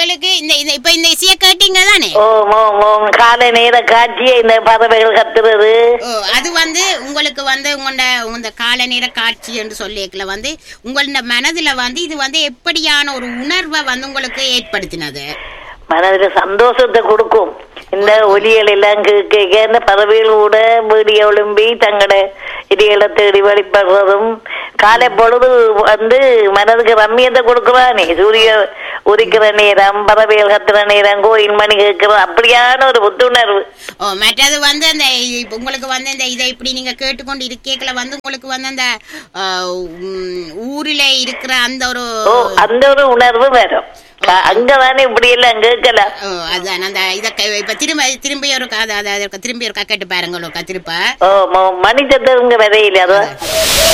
உங்களுக்கு இந்த இந்த இப்ப இந்த இசைய கேட்டீங்க தானே ஓ மோ மோ காலை நேர காட்சியை இந்த பறவைகள் கத்துறது ஓ, அது வந்து உங்களுக்கு வந்து உங்களோட உங்க கால நேர காட்சி என்று சொல்லிக்கல வந்து உங்களோட மனதுல வந்து இது வந்து எப்படியான ஒரு உணர்வை வந்து உங்களுக்கு ஏற்படுத்தினது மனதுல சந்தோஷத்தை கொடுக்கும் இந்த ஒலிகள் எல்லாம் கேட்க இந்த பறவைகள் கூட வீடிய ஒழும்பி தங்களோட இடிகளை தேடி வழிபடுறதும் காலை பொழுது வந்து மனதுக்கு ரம்மியத்தை கொடுக்குறானே சூரிய உரிக்கிற நேரம் பறவைகள் கத்துற நேரம் கோயில் மணி கேட்கிற அப்படியான ஒரு புத்துணர்வு ஓ மற்றது வந்து அந்த இப்ப உங்களுக்கு வந்து இந்த இதை இப்படி நீங்க கேட்டுக்கொண்டு இருக்கேக்கல வந்து உங்களுக்கு வந்து அந்த ஆ, உம், ஊரில இருக்கிற அந்த ஒரு ஓ அந்த ஒரு உணர்வு வரும் க- அங்கதானே இப்படி எல்லாம் கேட்கலாம் ஓ, அதான் அந்த இத க- இப்ப திரும்ப திரும்பி ஒரு கதை அதாவது திரும்பி ஒரு கேட்டு பாருங்க திருப்ப ஓ ம- மணி சத்தவங்க வரையில அதான்